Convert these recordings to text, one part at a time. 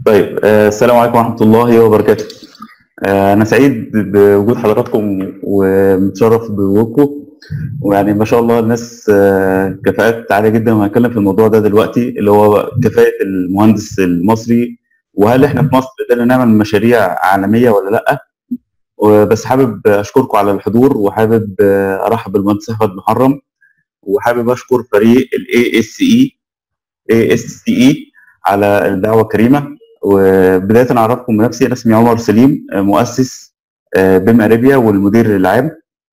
طيب آه، السلام عليكم ورحمة الله وبركاته. آه، أنا سعيد بوجود حضراتكم ومتشرف بوجودكم ويعني ما شاء الله الناس آه، كفاءات عالية جدا وهنتكلم في الموضوع ده دلوقتي اللي هو كفاءة المهندس المصري وهل احنا في مصر قدرنا نعمل مشاريع عالمية ولا لأ؟ وبس حابب أشكركم على الحضور وحابب آه، أرحب بالمهندس أحمد محرم وحابب أشكر فريق ال ASCE ASCE على الدعوة الكريمة وبدايه اعرفكم بنفسي انا اسمي عمر سليم مؤسس بيم اريبيا والمدير العام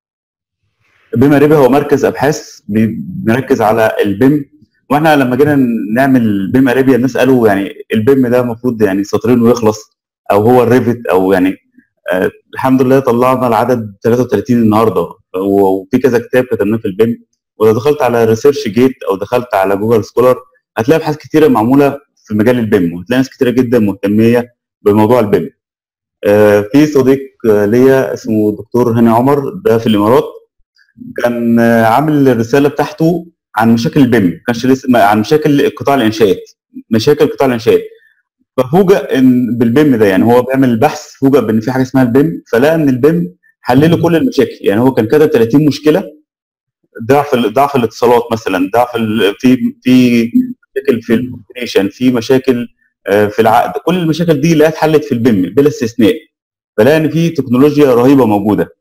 بيم اريبيا هو مركز ابحاث بيركز على البيم واحنا لما جينا نعمل بيم اريبيا الناس قالوا يعني البيم ده المفروض يعني سطرين ويخلص او هو الريفت او يعني آه الحمد لله طلعنا العدد 33 النهارده وفي كذا كتاب كتبناه في البيم ولو دخلت على ريسيرش جيت او دخلت على جوجل سكولر هتلاقي ابحاث كتيره معموله في مجال البيم وهتلاقي ناس كتيره جدا مهتميه بموضوع البيم. آه في صديق آه ليا اسمه دكتور هاني عمر ده في الامارات كان آه عامل الرساله بتاعته عن مشاكل البيم ما كانش لسه عن مشاكل قطاع الانشاءات مشاكل قطاع الانشاءات ففوجئ ان بالبيم ده يعني هو بيعمل البحث فوجئ بان في حاجه اسمها البيم فلقى ان البيم حل له كل المشاكل يعني هو كان كتب 30 مشكله ضعف ضعف الاتصالات مثلا ضعف في في مشاكل في الكومبينيشن في مشاكل في العقد كل المشاكل دي اللي اتحلت في البيم بلا استثناء فلاقي ان في تكنولوجيا رهيبه موجوده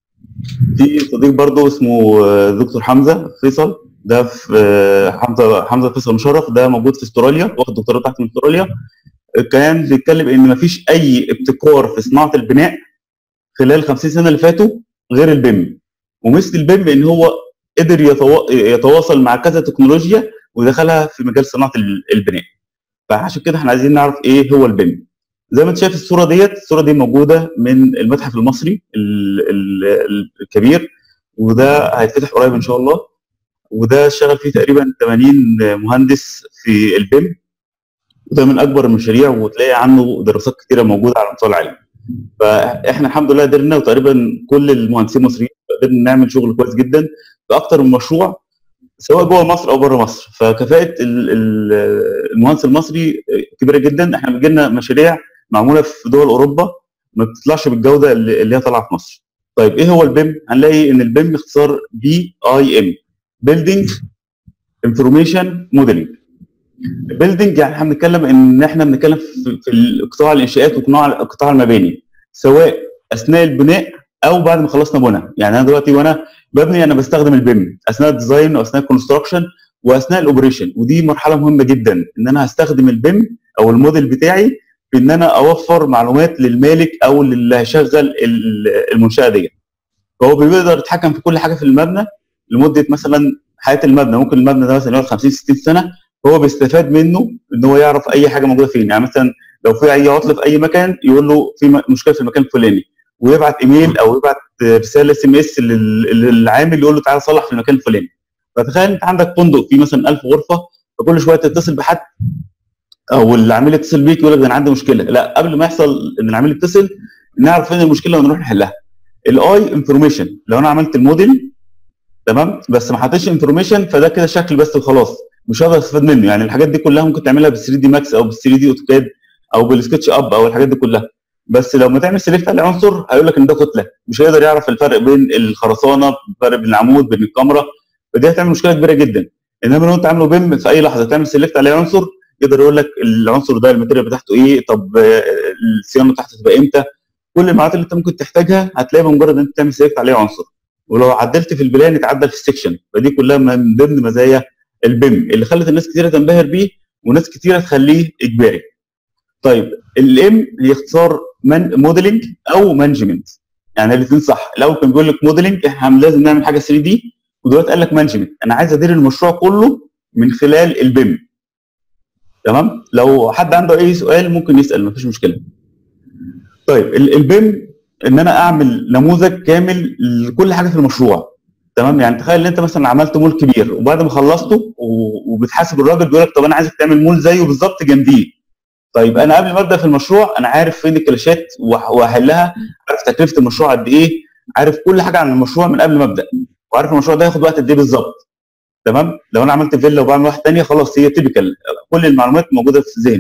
في صديق برضه اسمه دكتور حمزه فيصل ده في حمزه حمزه فيصل مشرف ده موجود في استراليا واخد دكتوراه تحت من استراليا كان بيتكلم ان مفيش اي ابتكار في صناعه البناء خلال 50 سنه اللي فاتوا غير البيم ومثل البيم ان هو قدر يتواصل مع كذا تكنولوجيا ودخلها في مجال صناعه البناء فعشان كده احنا عايزين نعرف ايه هو البيم زي ما انت شايف الصوره ديت الصوره دي موجوده من المتحف المصري الكبير وده هيتفتح قريب ان شاء الله وده اشتغل فيه تقريبا 80 مهندس في البيم وده من اكبر المشاريع وتلاقي عنه دراسات كتيره موجوده على مستوى العالم فاحنا الحمد لله قدرنا وتقريبا كل المهندسين المصريين قدرنا نعمل شغل كويس جدا في اكتر من مشروع سواء جوه مصر او بره مصر فكفاءه المهندس المصري كبيره جدا احنا بيجي لنا مشاريع معموله في دول اوروبا ما بتطلعش بالجوده اللي هي طالعه في مصر طيب ايه هو البيم هنلاقي ان البيم اختصار بي اي ام بيلدينج انفورميشن موديلنج بيلدينج يعني احنا بنتكلم ان احنا بنتكلم في قطاع الانشاءات وقطاع قطاع المباني سواء اثناء البناء او بعد ما خلصنا بناء يعني انا دلوقتي وانا ببني انا بستخدم البيم اثناء الديزاين واثناء الكونستراكشن واثناء الاوبريشن ودي مرحله مهمه جدا ان انا هستخدم البيم او الموديل بتاعي في ان انا اوفر معلومات للمالك او اللي هيشغل المنشاه دي فهو بيقدر يتحكم في كل حاجه في المبنى لمده مثلا حياه المبنى ممكن المبنى ده مثلا يقعد 50 60 سنه فهو بيستفاد منه ان هو يعرف اي حاجه موجوده فين يعني مثلا لو في اي عطل في اي مكان يقول له في مشكله في المكان الفلاني ويبعت ايميل او يبعت رساله اس ام اس للعامل يقول له تعالى صلح في المكان الفلاني فتخيل انت عندك فندق فيه مثلا 1000 غرفه فكل شويه تتصل بحد او العميل يتصل بيك يقول لك انا عندي مشكله لا قبل ما يحصل ان العميل يتصل نعرف فين المشكله ونروح نحلها الاي انفورميشن لو انا عملت الموديل تمام بس ما حطيتش انفورميشن فده كده شكل بس وخلاص مش هقدر استفاد منه يعني الحاجات دي كلها ممكن تعملها بال 3 دي ماكس او بال 3 دي اوتوكاد او بالسكتش اب او الحاجات دي كلها بس لو ما تعمل سيلكت على عنصر هيقول لك ان ده كتله مش هيقدر يعرف الفرق بين الخرسانه الفرق بين العمود بين الكاميرا فدي هتعمل مشكله كبيره جدا انما لو انت عامله بيم في اي لحظه تعمل سيلكت على عنصر يقدر يقول لك العنصر ده الماتيريال بتاعته ايه طب الصيانه بتاعته تبقى امتى كل المعلومات اللي انت ممكن تحتاجها هتلاقيها بمجرد ان انت تعمل سيلكت عليه عنصر ولو عدلت في البلان يتعدل في السكشن فدي كلها من ضمن مزايا البيم اللي خلت الناس كتيره تنبهر بيه وناس كتيره تخليه اجباري طيب الام هي اختصار من موديلنج او مانجمنت يعني الاثنين صح الاول كان بيقول لك موديلنج احنا لازم نعمل حاجه 3 دي ودلوقتي قال لك مانجمنت انا عايز ادير المشروع كله من خلال البيم تمام لو حد عنده اي سؤال ممكن يسال مفيش مشكله طيب البيم ان انا اعمل نموذج كامل لكل حاجه في المشروع تمام يعني تخيل ان انت مثلا عملت مول كبير وبعد ما خلصته وبتحاسب الراجل بيقول لك طب انا عايزك تعمل مول زيه بالظبط جنبيه طيب انا قبل ما ابدا في المشروع انا عارف فين الكلاشات واحلها عارف تكلفه المشروع قد ايه عارف كل حاجه عن المشروع من قبل ما ابدا وعارف المشروع ده هياخد وقت قد ايه بالظبط تمام لو انا عملت فيلا وبعمل واحده ثانيه خلاص هي تيبيكال كل المعلومات موجوده في ذهني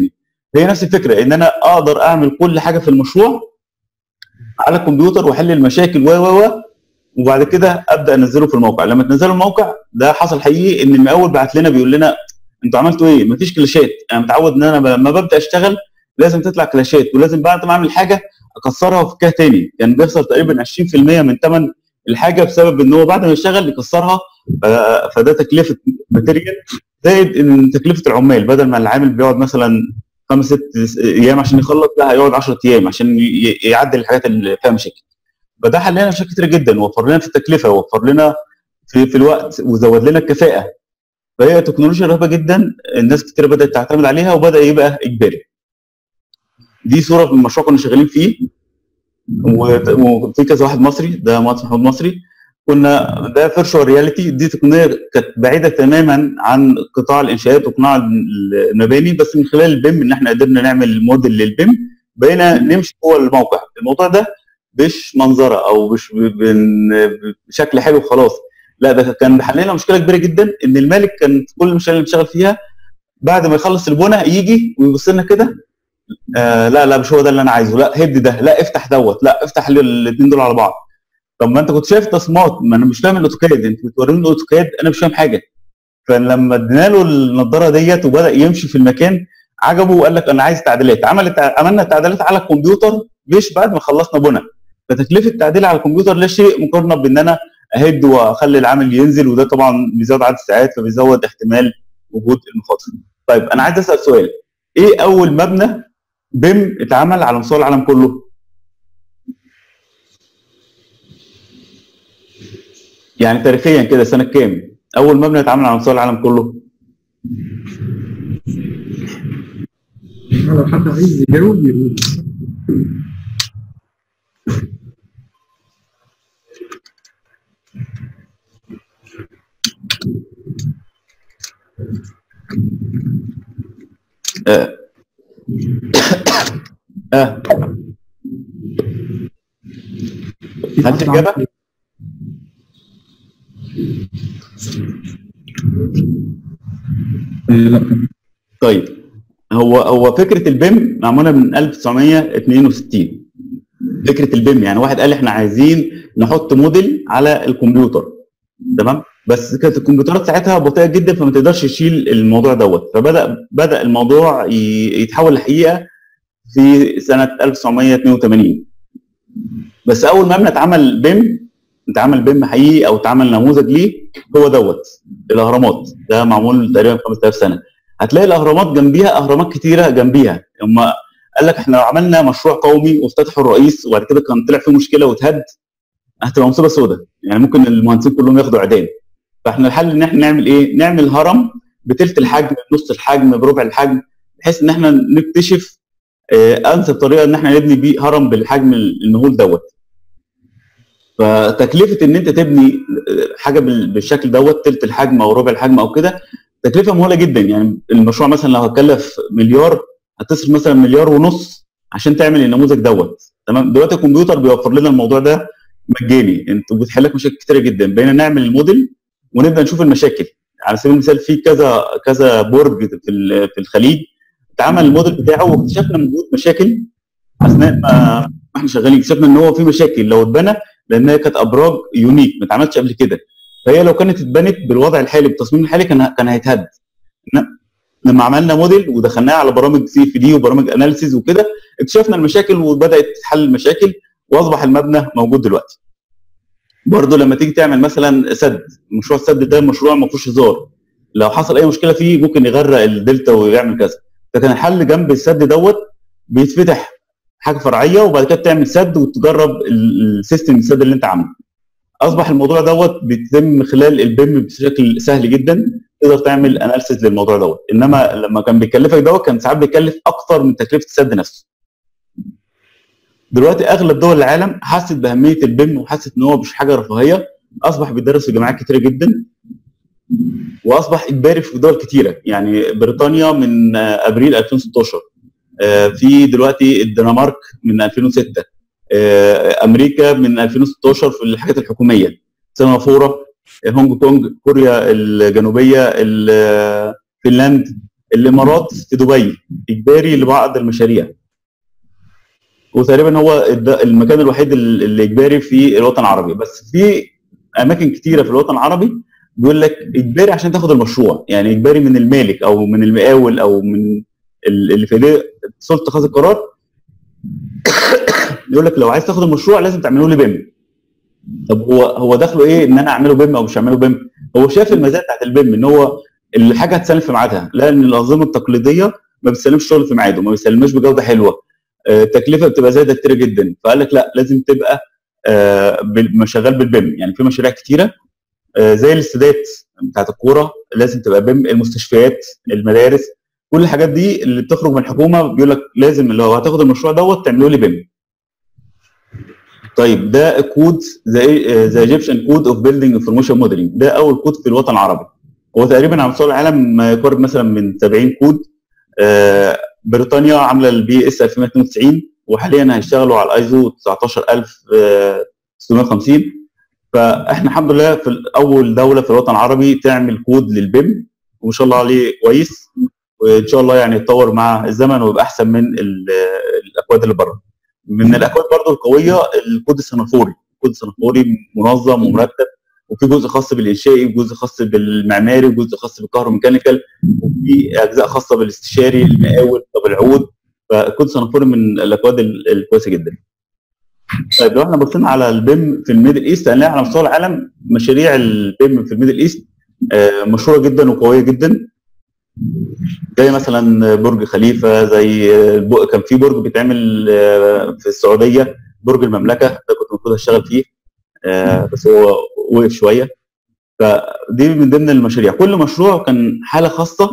هي نفس الفكره ان انا اقدر اعمل كل حاجه في المشروع على الكمبيوتر واحل المشاكل و و و وبعد كده ابدا انزله في الموقع لما تنزله الموقع ده حصل حقيقي ان المقاول بعت لنا بيقول لنا انتوا عملتوا ايه مفيش كلاشات انا متعود ان انا لما ببدا اشتغل لازم تطلع كلاشات ولازم بعد ما اعمل حاجه اكسرها وافكها تاني كان يعني بيخسر تقريبا 20% من ثمن الحاجه بسبب ان هو بعد ما يشتغل يكسرها فده تكلفه ماتيريال زائد ان تكلفه العمال بدل ما العامل بيقعد مثلا خمس ست ايام عشان يخلص لا هيقعد 10 ايام عشان يعدل الحاجات اللي فيها مشاكل فده حل لنا مشاكل كتير جدا وفر لنا في التكلفه وفر لنا في, في الوقت وزود لنا الكفاءه فهي تكنولوجيا رهيبه جدا الناس كتير بدات تعتمد عليها وبدا يبقى اجباري دي صوره من مشروع كنا شغالين فيه وفي كذا واحد مصري ده مهندس محمود مصري كنا ده فيرشوال رياليتي دي تقنيه كانت بعيده تماما عن قطاع الانشاءات وقطاع المباني بس من خلال البيم ان احنا قدرنا نعمل موديل للبيم بقينا نمشي جوه الموقع الموضوع ده مش منظره او مش بشكل حلو خلاص لا ده كان بيحل لنا مشكله كبيره جدا ان المالك كان في كل المشاريع اللي بيشتغل فيها بعد ما يخلص البناء يجي ويبص لنا كده آه لا لا مش هو ده اللي انا عايزه لا هد ده لا افتح دوت لا افتح الاثنين دول على بعض طب ما انت كنت شايف تصميمات ما انا مش فاهم الاوتوكاد انت بتوريني الاوتوكاد انا مش فاهم حاجه فلما ادينا له النضاره ديت وبدا يمشي في المكان عجبه وقال لك انا عايز تعديلات عملت عملنا التعديلات على الكمبيوتر مش بعد ما خلصنا بنى فتكلفه التعديل على الكمبيوتر لا شيء مقارنه بان انا اهد واخلي العامل ينزل وده طبعا بيزود عدد الساعات فبيزود احتمال وجود المخاطر. طيب انا عايز اسال سؤال ايه اول مبنى بيم اتعمل على مستوى العالم كله؟ يعني تاريخيا كده سنه كام؟ اول مبنى اتعمل على مستوى العالم كله؟ لو حد عايز يجاوب يقول آه. آه. هل الإجابة؟ لا طيب هو هو فكره البيم معموله من 1962 فكره البيم يعني واحد قال احنا عايزين نحط موديل على الكمبيوتر تمام بس كانت الكمبيوترات ساعتها بطيئه جدا فما تقدرش تشيل الموضوع دوت فبدا بدا الموضوع يتحول لحقيقه في سنه 1982 بس اول مبنى اتعمل بيم اتعمل بيم حقيقي او اتعمل نموذج ليه هو دوت الاهرامات ده معمول تقريبا 5000 سنه هتلاقي الاهرامات جنبيها اهرامات كتيره جنبيها هم قال لك احنا لو عملنا مشروع قومي وافتتحوا الرئيس وبعد كده كان طلع فيه مشكله واتهد هتبقى مصيبه سوداء يعني ممكن المهندسين كلهم ياخدوا اعدام فاحنا الحل ان احنا نعمل ايه؟ نعمل هرم بثلث الحجم بنص الحجم بربع الحجم بحيث ان احنا نكتشف انسب طريقه ان احنا نبني بيه هرم بالحجم المهول دوت فتكلفه ان انت تبني حاجه بالشكل دوت ثلث الحجم او ربع الحجم او كده تكلفه مهوله جدا يعني المشروع مثلا لو هتكلف مليار هتصرف مثلا مليار ونص عشان تعمل النموذج دوت تمام دلوقتي الكمبيوتر بيوفر لنا الموضوع ده مجاني انت بتحل لك مشاكل كتيره جدا بقينا نعمل الموديل ونبدا نشوف المشاكل على سبيل المثال في كذا كذا برج في في الخليج اتعمل الموديل بتاعه واكتشفنا وجود مشاكل اثناء ما احنا شغالين اكتشفنا ان هو في مشاكل لو اتبنى لان هي كانت ابراج يونيك ما اتعملتش قبل كده فهي لو كانت اتبنت بالوضع الحالي بالتصميم الحالي كان كان هيتهد لما عملنا موديل ودخلناه على برامج سي في دي وبرامج اناليسيز وكده اكتشفنا المشاكل وبدات تتحل المشاكل واصبح المبنى موجود دلوقتي. برضه لما تيجي تعمل مثلا سد مشروع السد ده مشروع ما فيهوش هزار لو حصل اي مشكله فيه ممكن يغرق الدلتا ويعمل كذا فكان الحل جنب السد دوت بيتفتح حاجه فرعيه وبعد كده تعمل سد وتجرب السيستم السد اللي انت عامله اصبح الموضوع دوت بيتم من خلال البيم بشكل سهل جدا تقدر تعمل اناليسيز للموضوع دوت انما لما كان بيكلفك دوت كان ساعات بيكلف اكتر من تكلفه السد نفسه دلوقتي اغلب دول العالم حست باهميه البيم وحست ان هو مش حاجه رفاهيه اصبح بيدرس في جامعات كتيره جدا واصبح اجباري في دول كتيره يعني بريطانيا من ابريل 2016 في دلوقتي الدنمارك من 2006 امريكا من 2016 في الحاجات الحكوميه سنغافوره هونج كونج كوريا الجنوبيه فنلند الامارات في دبي اجباري لبعض المشاريع وتقريبا هو المكان الوحيد اللي اجباري في الوطن العربي بس في اماكن كتيره في الوطن العربي بيقول لك اجباري عشان تاخد المشروع يعني اجباري من المالك او من المقاول او من اللي في ايديه سلطه اتخاذ القرار يقول لك لو عايز تاخد المشروع لازم تعمله لي بيم طب هو هو دخله ايه ان انا اعمله بيم او مش اعمله بيم هو شاف المزايا بتاعت البيم ان هو الحاجه هتسلم في ميعادها لان الانظمه التقليديه ما بتسلمش شغل في ميعاده ما بيسلموش بجوده حلوه التكلفه آه، بتبقى زايده كتير جدا فقال لك لا لازم تبقى آه، شغال بالبيم يعني في مشاريع كتيره آه، زي الاستادات بتاعت الكوره لازم تبقى بيم المستشفيات المدارس كل الحاجات دي اللي بتخرج من الحكومه بيقول لك لازم لو هتاخد المشروع دوت تعملوا لي بيم طيب ده كود زي ذا ايجيبشن كود اوف بيلدينج انفورميشن موديلنج ده اول كود في الوطن العربي هو تقريبا على مستوى العالم ما يقارب مثلا من 70 كود آه بريطانيا عامله البي اس 2092 وحاليا هيشتغلوا على الايزو 19650 فاحنا الحمد لله في اول دوله في الوطن العربي تعمل كود للبيم وما شاء الله عليه كويس وان شاء الله يعني يتطور مع الزمن ويبقى احسن من الاكواد اللي بره من الاكواد برضه القويه الكود السنغافوري الكود السنغافوري منظم ومرتب وفي جزء خاص بالانشائي وجزء خاص بالمعماري وجزء خاص بالكهروميكانيكال وفي اجزاء خاصه بالاستشاري المقاول طب العود فالكود السنغافوري من الاكواد الكويسه جدا طيب لو احنا بصينا على البيم في الميدل ايست هنلاقي على مستوى العالم مشاريع البيم في الميدل ايست آه، مشهوره جدا وقويه جدا زي مثلا برج خليفه زي كان في برج بيتعمل آه، في السعوديه برج المملكه ده كنت المفروض اشتغل فيه آه، بس هو وقف شويه فدي من ضمن المشاريع كل مشروع كان حاله خاصه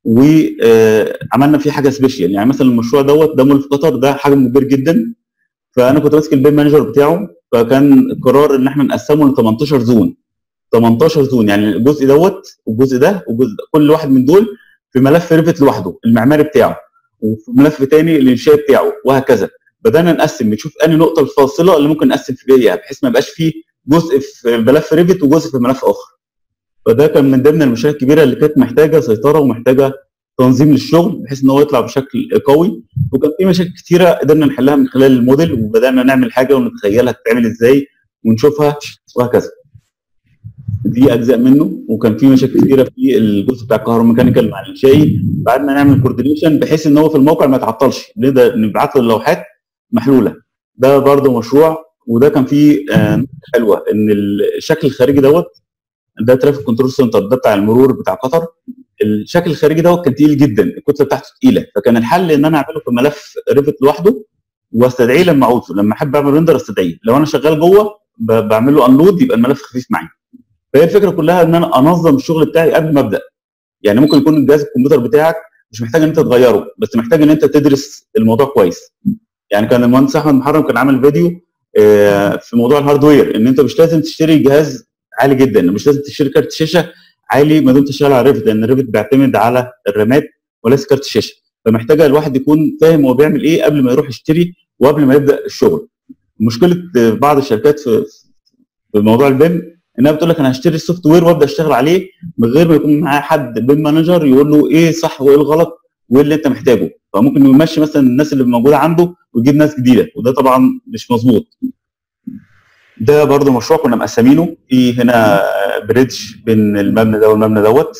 وعملنا فيه حاجه سبيشال يعني مثلا المشروع دوت ده مول في قطر ده حجم كبير جدا فانا كنت ماسك البيم مانجر بتاعه فكان قرار ان احنا نقسمه ل 18 زون 18 زون يعني الجزء دوت والجزء ده والجزء ده كل واحد من دول في ملف ريفت لوحده المعماري بتاعه وفي ملف تاني الانشاء بتاعه وهكذا بدانا نقسم نشوف انهي نقطه الفاصله اللي ممكن نقسم فيها بحيث ما يبقاش فيه جزء في ملف ريفت وجزء في ملف اخر فده كان من ضمن المشاكل الكبيره اللي كانت محتاجه سيطره ومحتاجه تنظيم للشغل بحيث ان هو يطلع بشكل قوي وكان في مشاكل كثيره قدرنا نحلها من خلال الموديل وبدانا نعمل حاجه ونتخيلها تتعمل ازاي ونشوفها وهكذا دي اجزاء منه وكان في مشاكل كثيره في الجزء بتاع الكهروميكانيكال مع الانشائي بعدنا نعمل كوردينيشن بحيث ان هو في الموقع ما يتعطلش نقدر نبعت له اللوحات محلوله ده برده مشروع وده كان فيه آه حلوه ان الشكل الخارجي دوت ده ترافيك كنترول سنتر ده بتاع المرور بتاع قطر الشكل الخارجي دوت كان تقيل جدا الكتله بتاعته تقيله فكان الحل ان انا اعمله في ملف ريفت لوحده واستدعيه لما اعوزه لما احب اعمل ريندر استدعيه لو انا شغال جوه بعمل له انلود يبقى الملف خفيف معايا فهي الفكره كلها ان انا انظم الشغل بتاعي قبل ما ابدا يعني ممكن يكون جهاز الكمبيوتر بتاعك مش محتاج ان انت تغيره بس محتاج ان انت تدرس الموضوع كويس يعني كان المهندس احمد محرم كان عامل فيديو آه، في موضوع الهاردوير ان انت مش لازم تشتري جهاز عالي جدا مش لازم تشتري كارت شاشه عالي ما دمت شغال على ريفت لان ريفت بيعتمد على الرامات وليس كارت الشاشه فمحتاجه الواحد يكون فاهم هو بيعمل ايه قبل ما يروح يشتري وقبل ما يبدا الشغل مشكله بعض الشركات في في موضوع البيم انها بتقول لك انا هشتري السوفت وير وابدا اشتغل عليه من غير ما يكون معايا حد بيم مانجر يقول له ايه صح وايه الغلط وايه اللي انت محتاجه فممكن يمشي مثلا الناس اللي موجوده عنده ويجيب ناس جديده وده طبعا مش مظبوط ده برضو مشروع كنا مقسمينه في هنا بريدج بين المبنى ده والمبنى دوت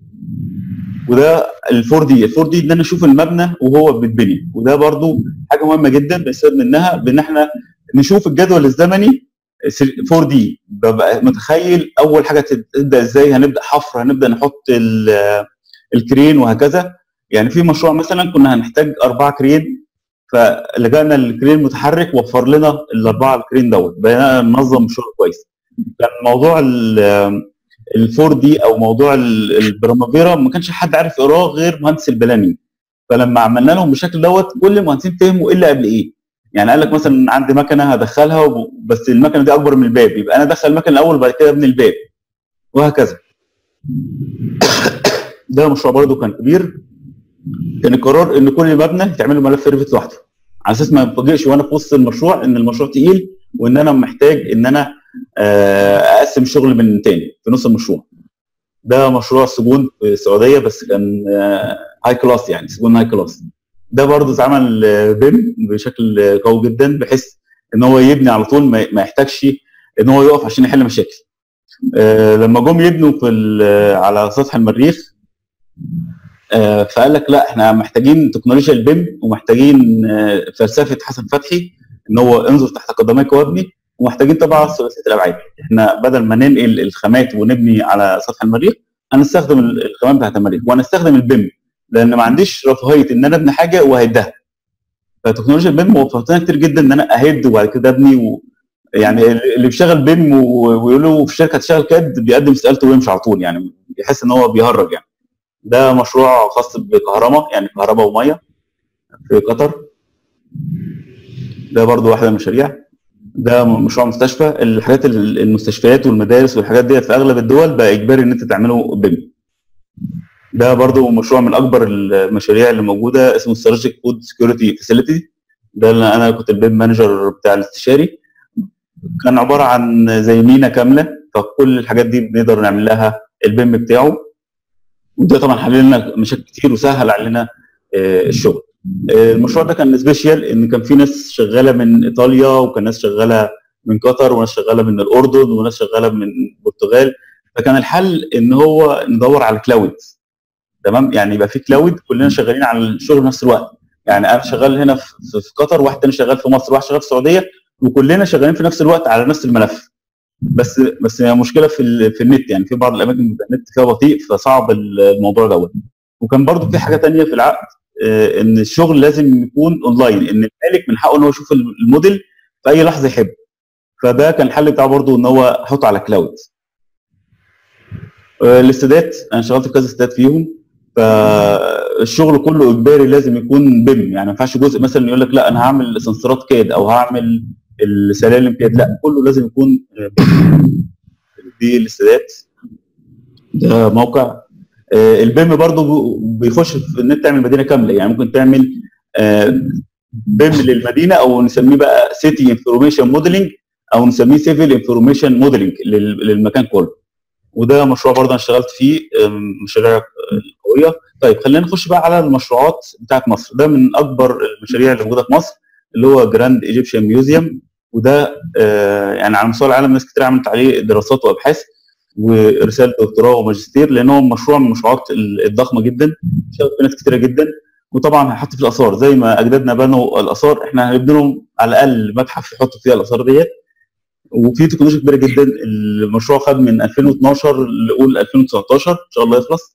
وده الفور دي الفور دي ان انا اشوف المبنى وهو بيتبني وده برضو حاجه مهمه جدا بنستفاد منها بان احنا نشوف الجدول الزمني 4 دي ببقى متخيل اول حاجه تبدا ازاي هنبدا حفر هنبدا نحط الكرين وهكذا يعني في مشروع مثلا كنا هنحتاج اربعه كرين فلجأنا للكرين المتحرك وفر لنا الاربعه الكرين دوت بقينا ننظم الشغل كويس كان موضوع ال 4 دي او موضوع البرامافيرا ما كانش حد عارف يقراه غير مهندس البلاني فلما عملنا لهم بالشكل دوت كل المهندسين فهموا ايه اللي قبل ايه يعني قال لك مثلا عندي مكنه هدخلها بس المكنه دي اكبر من الباب يبقى انا ادخل المكنه الاول وبعد كده ابني الباب وهكذا ده مشروع برضه كان كبير كان القرار ان كل مبنى يتعمل له ملف ريفت لوحده على اساس ما اتفاجئش وانا في وسط المشروع ان المشروع تقيل وان انا محتاج ان انا آه، اقسم الشغل من تاني في نص المشروع ده مشروع سجون في السعوديه بس كان آه، هاي كلاس يعني زبون هاي كلاس ده برضه اتعمل بيم بشكل قوي جدا بحيث ان هو يبني على طول ما ما يحتاجش ان هو يقف عشان يحل مشاكل آه، لما جم يبنوا في ال- على سطح المريخ آه، فقال لك لا احنا محتاجين تكنولوجيا البيم ومحتاجين آه، فلسفه حسن فتحي ان هو انظر تحت قدميك وابني ومحتاجين طبعا ثلاثيه الابعاد احنا بدل ما ننقل الخامات ونبني على سطح المريخ هنستخدم ال- الخامات بتاعت المريخ وهنستخدم البيم لان ما عنديش رفاهيه ان انا ابني حاجه واهدها فتكنولوجيا البيم وفرتنا كتير جدا ان انا اهد وبعد كده ابني و... يعني اللي بيشتغل بيم و- ويقول له في شركه تشتغل كاد بيقدم استقالته ويمشي على طول يعني يحس ان هو بيهرج يعني ده مشروع خاص بكهرباء يعني كهرباء وميه في قطر ده برضو واحده من المشاريع ده م- مشروع مستشفى الحاجات ال- المستشفيات والمدارس والحاجات ديت في اغلب الدول بقى اجباري ان انت تعمله بيم ده برضو مشروع من اكبر المشاريع اللي موجوده اسمه استراتيجيك فود سكيورتي فاسيلتي ده اللي انا كنت البيم مانجر بتاع الاستشاري كان عباره عن زي مينا كامله فكل الحاجات دي بنقدر نعمل لها البيم بتاعه وده طبعا حل لنا مشاكل كتير وسهل علينا آه، الشغل آه، المشروع ده كان سبيشال ان كان في ناس شغاله من ايطاليا وكان ناس شغاله من قطر وناس شغاله من الاردن وناس شغاله من البرتغال فكان الحل ان هو ندور على كلاود تمام يعني يبقى في كلاود كلنا شغالين على الشغل في نفس الوقت يعني انا شغال هنا في في قطر واحد تاني شغال في مصر واحد شغال في السعوديه وكلنا شغالين في نفس الوقت على نفس الملف بس بس هي مشكله في ال- في النت يعني في بعض الاماكن بيبقى النت فيها بطيء فصعب ال- الموضوع دوت وكان برضو في حاجه تانية في العقد آه، ان الشغل لازم يكون اونلاين ان المالك من حقه ان هو يشوف الموديل في اي لحظه يحب فده كان الحل بتاعه برضو ان هو يحطه على كلاود آه، الاستادات انا اشتغلت في كذا استاد فيهم فالشغل كله اجباري لازم يكون بيم يعني ما ينفعش جزء مثلا يقول لك لا انا هعمل اسانسيرات كاد او هعمل السلالم كاد لا كله لازم يكون آه، BIM. دي الاستادات ده موقع آه، البيم برضو بيخش في ان انت تعمل مدينه كامله يعني ممكن تعمل آه، بيم للمدينه او نسميه بقى سيتي انفورميشن موديلنج او نسميه سيفل انفورميشن موديلنج للمكان كله وده مشروع برضه انا اشتغلت فيه آم، مشاريع آه، قويه طيب خلينا نخش بقى على المشروعات بتاعت مصر ده من اكبر المشاريع اللي موجوده في مصر اللي هو جراند ايجيبشن ميوزيوم وده آه، يعني على مستوى العالم ناس كتير عملت عليه دراسات وابحاث ورساله دكتوراه وماجستير لان هو مشروع من المشروعات ال- الضخمه جدا شغل في ناس كتيره جدا وطبعا هيحط في الاثار زي ما اجدادنا بنوا الاثار احنا هنبني لهم على الاقل متحف يحطوا فيها الاثار ديت وفي تكنولوجيا كبيره جدا المشروع خد من 2012 لقول 2019 ان شاء الله يخلص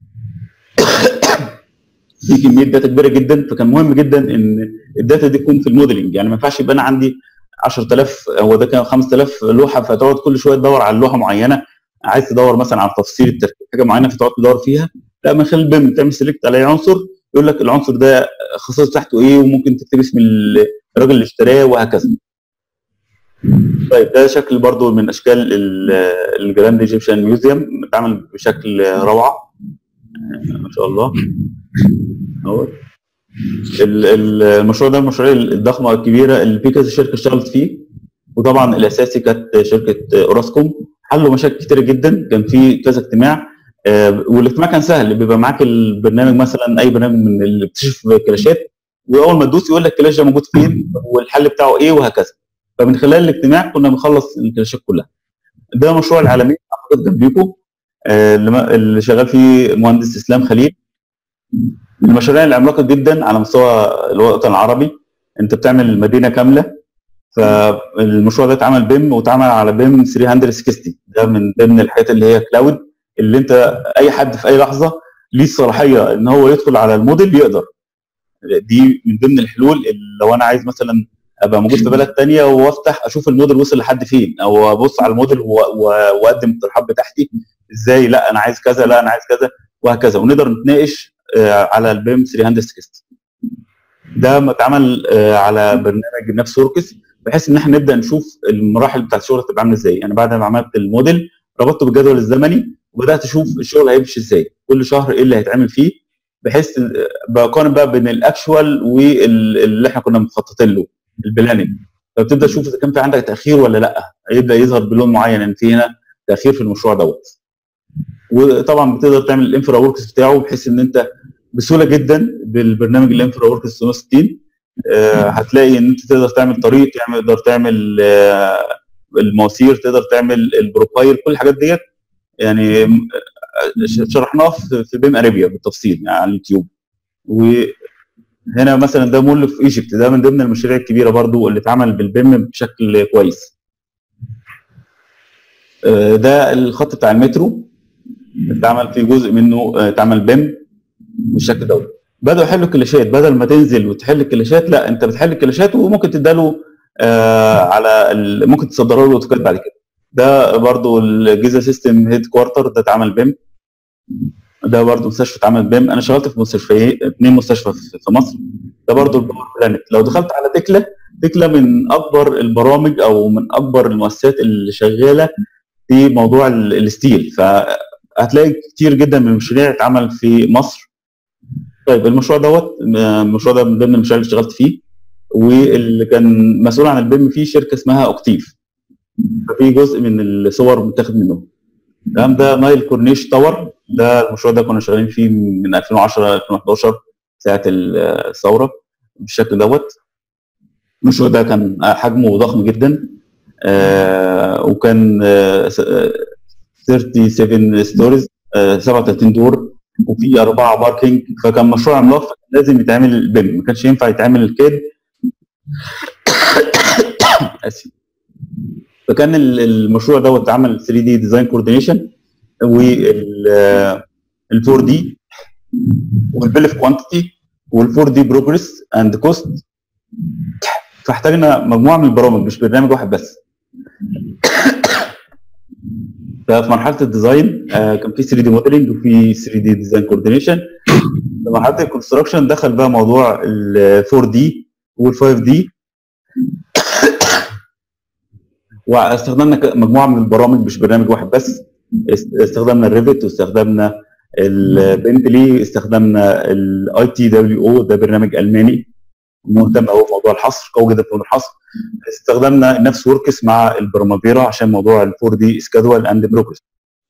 في كميه داتا كبيره جدا فكان مهم جدا ان الداتا دي تكون في الموديلنج يعني ما ينفعش يبقى انا عندي 10000 هو ده كان 5000 لوحه فتقعد كل شويه تدور على لوحه معينه عايز تدور مثلا على تفصيل التركيب حاجه معينه فتقعد تدور فيها لا من خلال البيم تعمل سيلكت على أي عنصر يقول لك العنصر ده خصائص بتاعته ايه وممكن تكتب اسم الراجل اللي اشتراه وهكذا طيب ده شكل برضو من اشكال ال- الجراند ايجيبشن ميوزيوم اتعمل بشكل روعه ما شاء الله اهو ال- ال- المشروع ده من المشاريع الضخمه الكبيره اللي في كذا شركه اشتغلت فيه وطبعا الاساسي كانت شركه اوراسكوم حلوا مشاكل كتيره جدا كان في كذا اجتماع آه، والاجتماع كان سهل بيبقى معاك البرنامج مثلا اي برنامج من اللي بتكتشف كلاشات واول ما تدوس يقول لك الكلاش ده موجود فين والحل بتاعه ايه وهكذا فمن خلال الاجتماع كنا بنخلص الكلاشات كلها ده مشروع العالمي اعتقد جنبيكم آه، اللي ما- اللي شغال فيه مهندس اسلام خليل من المشاريع العملاقه جدا على مستوى الوطن العربي انت بتعمل مدينه كامله فالمشروع ده اتعمل بيم واتعمل على بيم 360 ده من ضمن الحاجات اللي هي كلاود اللي انت اي حد في اي لحظه ليه الصلاحيه ان هو يدخل على الموديل يقدر دي من ضمن الحلول اللي لو انا عايز مثلا ابقى موجود في بلد تانية وافتح اشوف الموديل وصل لحد فين او ابص على الموديل و- و- واقدم الاقتراحات بتاعتي ازاي لا انا عايز كذا لا انا عايز كذا وهكذا ونقدر نتناقش آه، على البيم 360 ده اتعمل آه، على برنامج نفس وركس بحيث ان احنا نبدا نشوف المراحل بتاعت الشغل هتبقى عامله ازاي انا بعد ما عملت الموديل ربطته بالجدول الزمني وبدات اشوف الشغل هيمشي ازاي كل شهر ايه اللي هيتعمل فيه بحيث بقارن بقى بين الاكشوال واللي احنا كنا مخططين له البلاننج فبتبدا تشوف اذا كان في عندك تاخير ولا لا هيبدا يظهر بلون معين ان في هنا تاخير في المشروع دوت وطبعا بتقدر تعمل الانفرا وركس بتاعه بحيث ان انت بسهوله جدا بالبرنامج الانفرا ورك 660 آه، هتلاقي ان انت تقدر تعمل طريق تعمل تقدر تعمل آه، المواسير تقدر تعمل البروفايل كل الحاجات ديت يعني آه، شرحناه في بيم اريبيا بالتفصيل يعني على اليوتيوب وهنا مثلا ده مول في ايجيبت ده من ضمن المشاريع الكبيره برضو اللي اتعمل بالبيم بشكل كويس ده الخط بتاع المترو اتعمل فيه جزء منه اتعمل بيم بالشكل دوت بدأوا يحلوا الكلاشات بدل ما تنزل وتحل الكلاشات لا انت بتحل الكلاشات وممكن تداله آه على ممكن تصدره له اوتوكاد بعد كده ده برضو الجيزه سيستم هيد كوارتر ده اتعمل بيم ده برضو مستشفى اتعمل بيم انا شغلت في مستشفى اثنين مستشفى في مصر ده برضو الباور بلانت لو دخلت على تكلا تكلا من اكبر البرامج او من اكبر المؤسسات اللي شغاله في موضوع الستيل فهتلاقي كتير جدا من المشاريع اتعمل في مصر طيب المشروع دوت المشروع ده من ضمن المشاريع اللي اشتغلت فيه واللي كان مسؤول عن البيم فيه شركه اسمها اوكتيف ففي جزء من الصور متاخد منه تمام ده نايل كورنيش تاور ده المشروع ده كنا شغالين فيه من 2010 2011 ساعه الثوره بالشكل دوت المشروع ده كان حجمه ضخم جدا آه وكان آه 37 ستوريز آه 37 دور وفي اربعه باركينج فكان مشروع عملاق لازم يتعمل البيم ما كانش ينفع يتعمل الكيد اسف فكان المشروع دوت اتعمل 3 دي ديزاين كوردينيشن وال 4 دي والبيل في كوانتيتي وال 4 دي بروجريس اند كوست فاحتاجنا مجموعه من البرامج مش برنامج واحد بس ففي مرحله الديزاين آه كان في 3 دي موديلنج وفي 3 دي ديزاين كوردينيشن في مرحله الكونستراكشن دخل بقى موضوع ال 4 دي وال 5 دي واستخدمنا مجموعه من البرامج مش برنامج واحد بس استخدمنا الريفت واستخدمنا البنتلي استخدمنا الاي تي دبليو او ده برنامج الماني مهتم قوي بموضوع الحصر قوي جدا في موضوع الحصر استخدمنا نفس وركس مع البرمافيرا عشان موضوع ال 4 دي سكادول اند بروجرس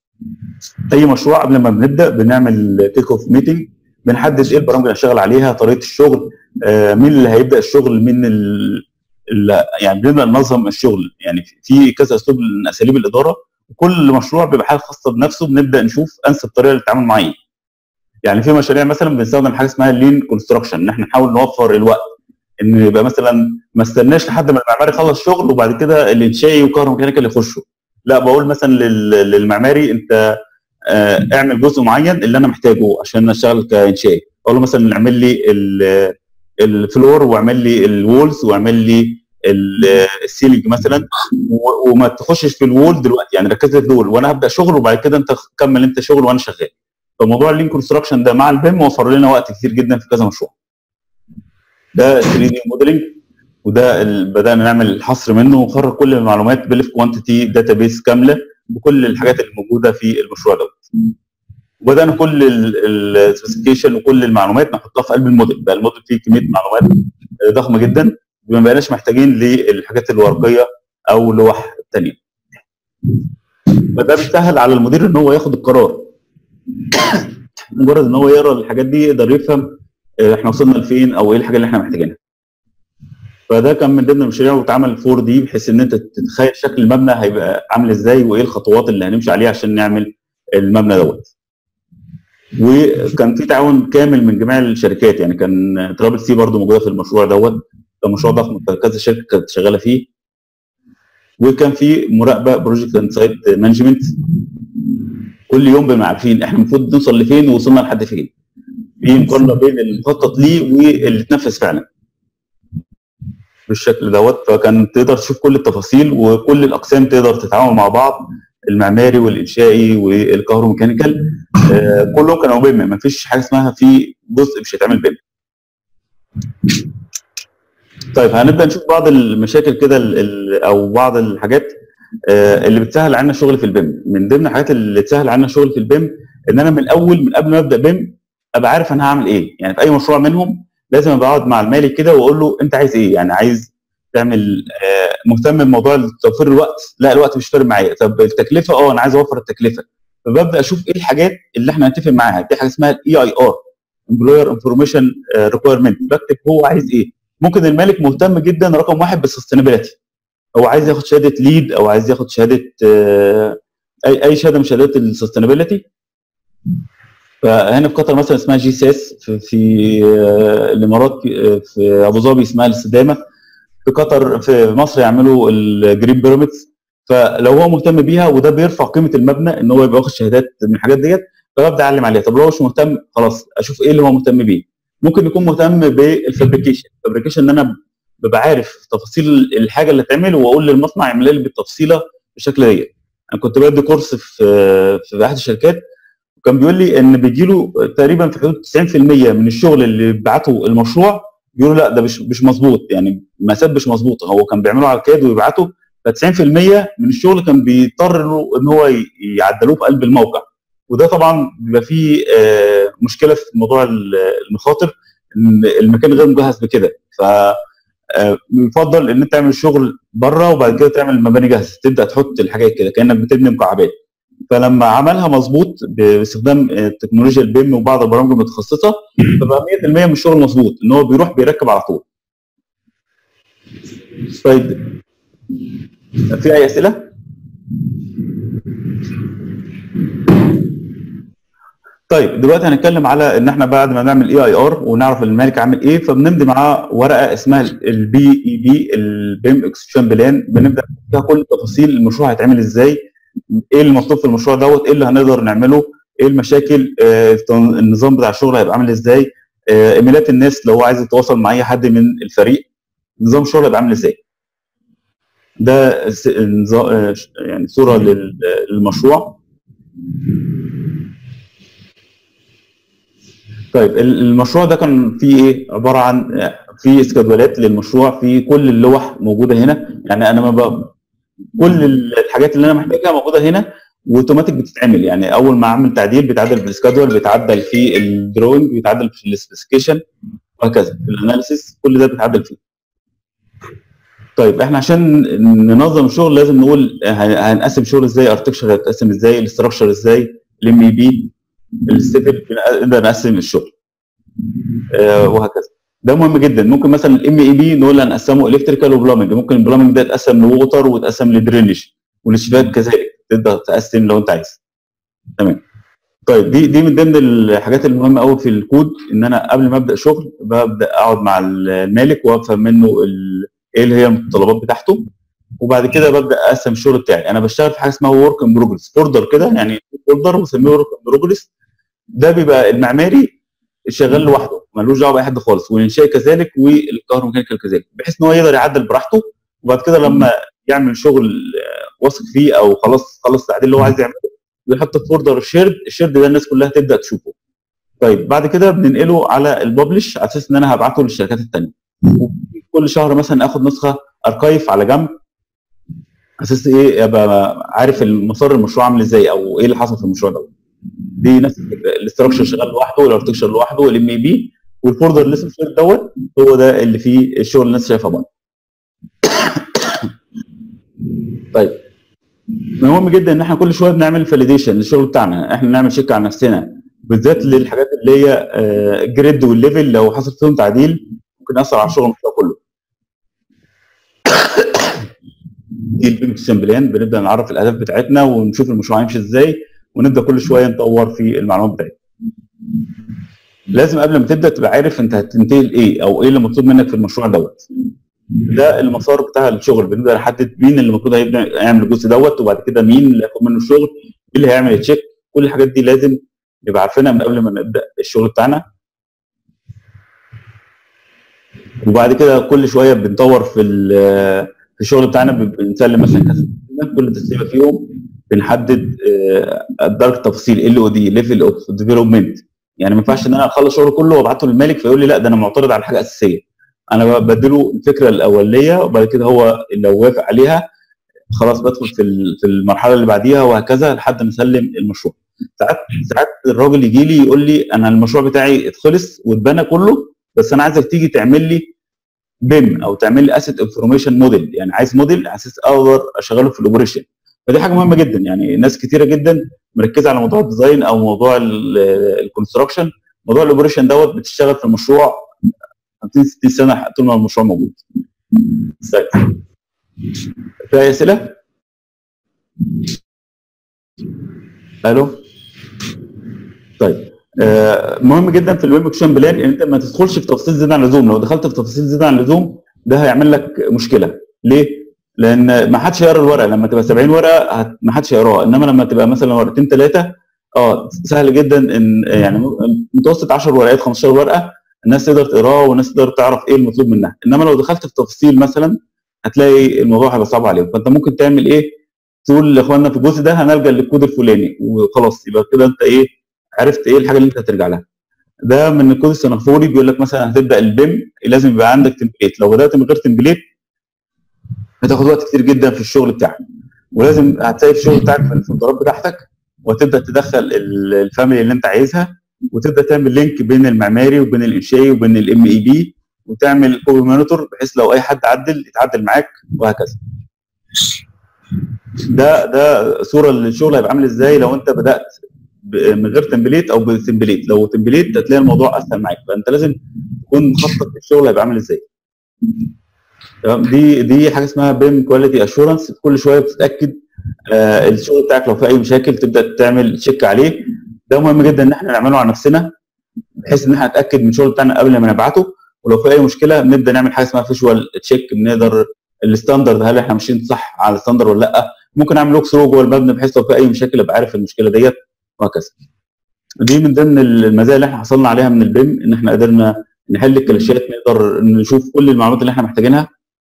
اي مشروع قبل ما بنبدا بنعمل تيك اوف ميتنج بنحدد ايه البرامج اللي هنشتغل عليها طريقه الشغل آه مين اللي هيبدا الشغل من ال يعني بنبدا ننظم الشغل يعني في كذا اسلوب من اساليب الاداره وكل مشروع بيبقى حاجه خاصه بنفسه بنبدا نشوف انسب طريقه للتعامل معاه يعني في مشاريع مثلا بنستخدم حاجه اسمها اللين كونستراكشن ان احنا نحاول نوفر الوقت ان يبقى مثلا ما استناش لحد ما المعماري يخلص شغل وبعد كده الانشائي وكهرباء اللي يخشوا لا بقول مثلا للمعماري انت اعمل جزء معين اللي انا محتاجه عشان اشتغل كانشائي اقول له مثلا اعمل لي الفلور واعمل لي الوولز واعمل لي السيلينج مثلا وما تخشش في الوول دلوقتي يعني ركز لي في دول وانا هبدا شغل وبعد كده انت كمل انت شغل وانا شغال فموضوع اللين كونستراكشن ده مع البيم وفر لنا وقت كتير جدا في كذا مشروع ده 3 دي موديلنج وده بدانا نعمل الحصر منه ونخرج كل المعلومات بلف كوانتيتي داتا بيس كامله بكل الحاجات اللي موجوده في المشروع دوت وبدانا كل السبيسيفيكيشن وكل المعلومات نحطها في قلب الموديل بقى الموديل فيه كميه معلومات ضخمه جدا ما بقيناش محتاجين للحاجات الورقيه او لوح ثانيه فده بيسهل على المدير ان هو ياخد القرار مجرد ان هو يقرا الحاجات دي يقدر يفهم احنا وصلنا لفين او ايه الحاجه اللي احنا محتاجينها فده كان من ضمن المشاريع واتعمل 4 دي بحيث ان انت تتخيل شكل المبنى هيبقى عامل ازاي وايه الخطوات اللي هنمشي عليها عشان نعمل المبنى دوت وكان في تعاون كامل من جميع الشركات يعني كان ترابل سي برضو موجوده في المشروع دوت كان مشروع ضخم كذا شركه كانت شغاله فيه وكان في مراقبه بروجكت اند سايت مانجمنت كل يوم بنبقى عارفين احنا المفروض نوصل لفين ووصلنا لحد فين في مقارنه بين المخطط ليه واللي اتنفذ فعلا بالشكل دوت فكان تقدر تشوف كل التفاصيل وكل الاقسام تقدر تتعاون مع بعض المعماري والانشائي والكهروميكانيكال آه كلهم كانوا بيم ما فيش حاجه اسمها في جزء مش هيتعمل بيم طيب هنبدا نشوف بعض المشاكل كده او بعض الحاجات آه اللي بتسهل علينا الشغل في البيم من ضمن الحاجات اللي تسهل علينا الشغل في البيم ان انا من الاول من قبل ما ابدا بيم ابقى عارف انا هعمل ايه يعني في اي مشروع منهم لازم ابقى اقعد مع المالك كده واقول له انت عايز ايه يعني عايز تعمل آه مهتم بموضوع توفير الوقت لا الوقت مش فارق معايا طب التكلفه اه انا عايز اوفر التكلفه فببدا اشوف ايه الحاجات اللي احنا هنتفق معاها في حاجه اسمها الاي اي ار امبلوير انفورميشن ريكويرمنت بكتب هو عايز ايه ممكن المالك مهتم جدا رقم واحد بالسستينابيلتي هو عايز ياخد شهاده ليد او عايز ياخد شهاده آه، اي اي شهاده من شهادات السستينابيلتي فهنا في قطر مثلا اسمها جي سيس في, في آه، الامارات آه، في ابو ظبي اسمها الاستدامه في قطر في مصر يعملوا الجرين بيراميدز فلو هو مهتم بيها وده بيرفع قيمه المبنى ان هو يبقى واخد شهادات من الحاجات ديت فببدا اعلم عليها طب لو هو مش مهتم خلاص اشوف ايه اللي هو مهتم بيه ممكن يكون مهتم بالفابريكيشن الفابريكيشن ان انا ببقى عارف تفاصيل الحاجه اللي تعمل واقول للمصنع يعملها لي بالتفصيله بالشكل ديت انا كنت بدي كورس في في احد الشركات وكان بيقول لي ان بيجي له تقريبا في حدود 90% من الشغل اللي بعته المشروع بيقولوا لا ده مش مش مظبوط يعني المقاسات مش مظبوطه هو كان بيعمله على الكاد ويبعته ف 90% من الشغل كان بيضطر له ان هو ي- يعدلوه في قلب الموقع وده طبعا بيبقى فيه آه، مشكله في موضوع ال- المخاطر ان المكان غير مجهز بكده ف آه، يفضل ان انت تعمل الشغل بره وبعد كده تعمل المباني جاهزه تبدا تحط الحاجات كده كانك بتبني مكعبات فلما عملها مظبوط باستخدام آه، تكنولوجيا البيم وبعض البرامج المتخصصه فبقى 100% من الشغل مظبوط ان هو بيروح بيركب على طول طيب في اي اسئله؟ طيب دلوقتي هنتكلم على ان احنا بعد ما نعمل اي اي ار ونعرف المالك عامل ايه فبنمضي معاه ورقه اسمها البي اي بي البيم اكسكيوشن بلان بنبدا فيها كل تفاصيل المشروع هيتعمل ازاي ايه المطلوب في المشروع دوت ايه اللي هنقدر نعمله ايه المشاكل آه النظام بتاع الشغل هيبقى عامل ازاي آه ايميلات الناس لو هو عايز يتواصل مع اي حد من الفريق نظام الشغل هيبقى عامل ازاي ده س- نظام- آه، يعني صوره لل- للمشروع طيب ال- المشروع ده كان فيه ايه عباره عن آه، في اسكادولات للمشروع في كل اللوح موجوده هنا يعني انا ما ب... كل الحاجات اللي انا محتاجها موجوده هنا واوتوماتيك بتتعمل يعني اول ما اعمل تعديل بيتعدل في السكادول بيتعدل في الدروينج بيتعدل في السبيسيفيكيشن وهكذا في الاناليسيس كل ده بيتعدل فيه طيب احنا عشان ننظم الشغل لازم نقول هن- هنقسم الشغل ازاي ارتكشر هيتقسم ازاي الاستراكشر ازاي الام اي بي السيفل نقدر نقسم الشغل آه، وهكذا ده مهم جدا ممكن مثلا الام اي بي نقول هنقسمه الكتريكال وبلامنج ممكن البلامنج ده يتقسم لووتر ويتقسم لدرينج والشباك كذلك تقدر تقسم لو انت عايز تمام طيب دي دي من ضمن الحاجات المهمه قوي في الكود ان انا قبل ما ابدا شغل ببدا اقعد مع المالك وافهم منه ال- ايه اللي هي المتطلبات بتاعته وبعد كده ببدا اقسم الشغل بتاعي انا بشتغل في حاجه اسمها ورك ان بروجرس اوردر كده يعني اوردر وسميه ورك ان بروجرس ده بيبقى المعماري شغال لوحده ملوش دعوه باي حد خالص والانشائي كذلك والكهروميكانيكال كذلك بحيث ان هو يقدر يعدل براحته وبعد كده لما يعمل شغل آه، واثق فيه او خلاص خلص التعديل اللي هو عايز يعمله ويحط في فولدر الشيرد الشيرد ده الناس كلها تبدا تشوفه طيب بعد كده بننقله على الببلش على اساس ان انا هبعته للشركات الثانيه كل شهر مثلا اخد نسخه اركايف على جنب على اساس ايه ابقى عارف المسار المشروع عامل ازاي او ايه اللي حصل في المشروع ده دي نفس الفكره الاستراكشر شغال لوحده والارتكشر لوحده والام اي بي والفولدر اللي اسمه شير دوت هو ده اللي فيه الشغل اللي الناس شايفها بره طيب مهم جدا ان احنا كل شويه بنعمل فاليديشن للشغل بتاعنا احنا نعمل شيك على نفسنا بالذات للحاجات اللي هي الجريد والليفل لو حصل فيهم تعديل ممكن ياثر على الشغل المشروع كله دي البيمكسن بلان بنبدا نعرف الاهداف بتاعتنا ونشوف المشروع هيمشي ازاي ونبدا كل شويه نطور في المعلومات بتاعتنا لازم قبل ما تبدا تبقى عارف انت هتنتهي لايه او ايه اللي مطلوب منك في المشروع دوت ده المسار بتاع الشغل بنبدا نحدد مين اللي المفروض هيبدا يعمل الجزء دوت وبعد كده مين اللي هياخد منه الشغل مين اللي هيعمل تشيك كل الحاجات دي لازم نبقى عارفينها من قبل ما نبدا الشغل بتاعنا وبعد كده كل شويه بنطور في في الشغل بتاعنا بنسلم مثلا كذا كل تسليمه فيهم بنحدد درجه التفاصيل ال او دي ليفل اوف ديفلوبمنت يعني ما ينفعش ان انا اخلص الشغل كله وابعته للمالك فيقول لي لا ده انا معترض على حاجه اساسيه انا بديله الفكره الاوليه وبعد كده هو لو وافق عليها خلاص بدخل في في المرحله اللي بعديها وهكذا لحد ما اسلم المشروع ساعات ساعات الراجل يجي لي يقول لي انا المشروع بتاعي اتخلص واتبنى كله بس انا عايزك تيجي تعمل لي بيم او تعمل لي اسيت انفورميشن موديل يعني عايز موديل على اساس اقدر اشغله في الاوبريشن فدي حاجه مهمه جدا يعني ناس كتيره جدا مركزه على موضوع الديزاين او موضوع الكونستراكشن موضوع الاوبريشن دوت بتشتغل في المشروع 50 60 سنه طول ما المشروع موجود طيب في اي اسئله؟ الو طيب آه، مهم جدا في الويب اكشن بلان ان انت ما تدخلش في تفاصيل زياده عن اللزوم لو دخلت في تفاصيل زياده عن اللزوم ده هيعمل لك مشكله ليه؟ لان ما حدش هيقرا الورقه لما تبقى 70 ورقه هت- ما حدش هيقراها انما لما تبقى مثلا ورقتين ثلاثه اه سهل جدا ان يعني متوسط 10 ورقات 15 ورقه الناس تقدر تقراها والناس تقدر تعرف ايه المطلوب منها انما لو دخلت في تفاصيل مثلا هتلاقي الموضوع هيبقى صعب عليهم فانت ممكن تعمل ايه تقول لاخواننا في الجزء ده هنلجا للكود الفلاني وخلاص يبقى كده انت ايه عرفت ايه الحاجه اللي انت هترجع لها ده من الكود السنغافوري بيقول لك مثلا هتبدا البيم لازم يبقى عندك تمبليت لو بدات من غير تمبليت هتاخد وقت كتير جدا في الشغل بتاعك ولازم هتسيب الشغل بتاعك في الفولدرات بتاعتك وتبدا تدخل ال- الفاميلي اللي انت عايزها وتبدا تعمل لينك بين المعماري وبين الانشائي وبين الام اي بي وتعمل كوبي مونيتور بحيث لو اي حد عدل يتعدل معاك وهكذا ده ده صوره للشغل هيبقى عامل ازاي لو انت بدات ب- من غير تمبليت او بتمبليت لو تمبليت هتلاقي الموضوع اسهل معاك فانت لازم تكون مخطط الشغل هيبقى عامل ازاي تمام دي دي حاجه اسمها بيم كواليتي اشورنس كل شويه بتتاكد آه الشغل بتاعك لو في اي مشاكل تبدا تعمل تشيك عليه ده مهم جدا ان احنا نعمله على نفسنا بحيث ان احنا نتاكد من الشغل بتاعنا قبل ما نبعته ولو في اي مشكله نبدا نعمل حاجه اسمها فيجوال تشيك بنقدر الستاندرد هل احنا ماشيين صح على الستاندرد ولا لا ممكن اعمل لوك ثرو جوه المبنى بحيث لو في اي مشاكل ابقى عارف المشكله ديت وهكذا دي من ضمن المزايا اللي احنا حصلنا عليها من البيم ان احنا قدرنا نحل الكلاشات نقدر نشوف كل المعلومات اللي احنا محتاجينها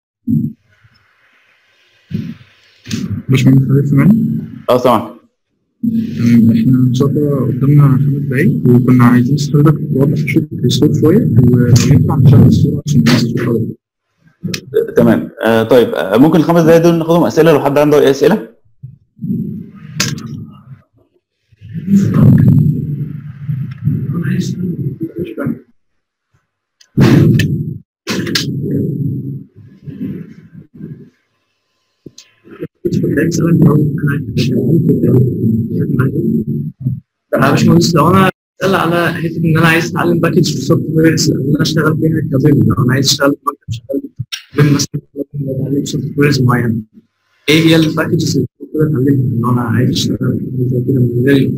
باشمهندس حضرتك سامعني؟ اه سامعك تمام احنا ان شاء الله قدامنا خمس دقايق وكنا عايزين حضرتك توضح الشغل الصوت شويه ولو ينفع نشغل الصوره عشان الناس تشوف حضرتك. تمام آه طيب آه ممكن الخمس دقايق دول ناخدهم اسئله لو حد عنده اي اسئله انا باشمهندس لو انا بسال على حته ان انا عايز اتعلم باكج في السوفت وير ان انا اشتغل فيها كبيم لو انا عايز اشتغل في مكتب شغال بيم مثلا ممكن اتعلم سوفت ويرز معينه ايه هي الباكجز اللي المفروض اتعلمها ان انا عايز اشتغل في حاجة زي كده من غير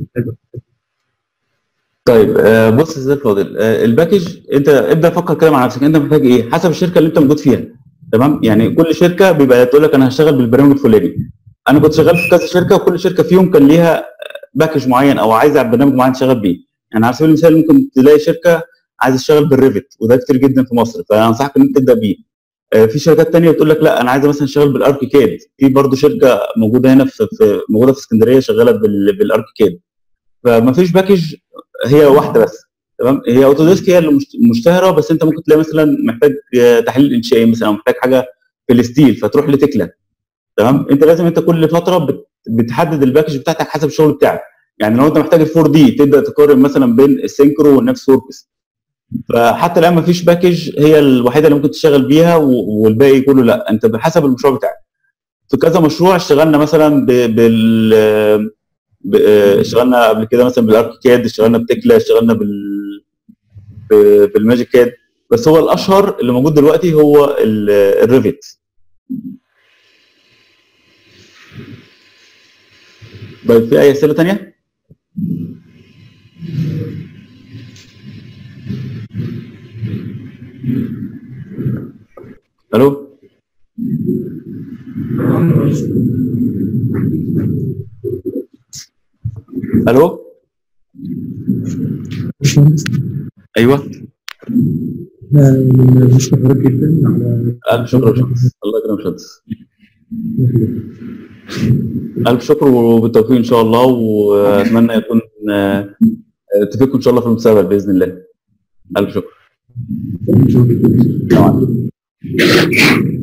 طيب آه بص يا سيدي الفاضل آه الباكج انت ابدا فكر كده مع نفسك انت محتاج ايه حسب الشركه اللي انت موجود فيها تمام يعني كل شركه بيبقى تقول لك انا هشتغل بالبرنامج الفلاني انا كنت شغال في كذا شركه وكل شركه فيهم كان ليها باكج معين او عايزه برنامج معين تشتغل بيه يعني على سبيل المثال ممكن تلاقي شركه عايزه تشتغل بالريفت وده كتير جدا في مصر فانصحك ان انت تبدا بيه آه، في شركات تانية بتقول لك لا انا عايزه مثلا اشتغل بالاركيكاد في برضه شركه موجوده هنا في, في موجوده في اسكندريه شغاله بال- بالاركيكاد فما فيش باكج هي واحده بس تمام هي اوتوديسك هي اللي مشت- مشتهره بس انت ممكن تلاقي مثلا محتاج آه، تحليل انشائي مثلا او محتاج حاجه في الستيل فتروح لتكلا تمام انت لازم انت كل فتره بت- بتحدد الباكج بتاعتك حسب الشغل بتاعك يعني لو انت محتاج الفور دي تبدا تقارن مثلا بين السينكرو والنكس وركس فحتى الان ما فيش باكج هي الوحيده اللي ممكن تشتغل بيها و- والباقي كله لا انت بحسب المشروع بتاعك في كذا مشروع اشتغلنا مثلا ب- بال ب- آه، اشتغلنا قبل كده مثلا بالاركيكاد اشتغلنا بتكلا اشتغلنا بال ب- بالماجيك كاد بس هو الاشهر اللي موجود دلوقتي هو ال- الريفت طيب في اي اسئله ثانيه؟ الو الو باشمهندس ايوه احنا بنشكر حضرتك جدا على الف شكر يا باشمهندس الله يكرمك يا باشمهندس الف شكر وبالتوفيق ان شاء الله واتمنى يكون آه، آه، تفيدكم ان شاء الله في المستقبل باذن الله الف شكر شكرا السلام عليكم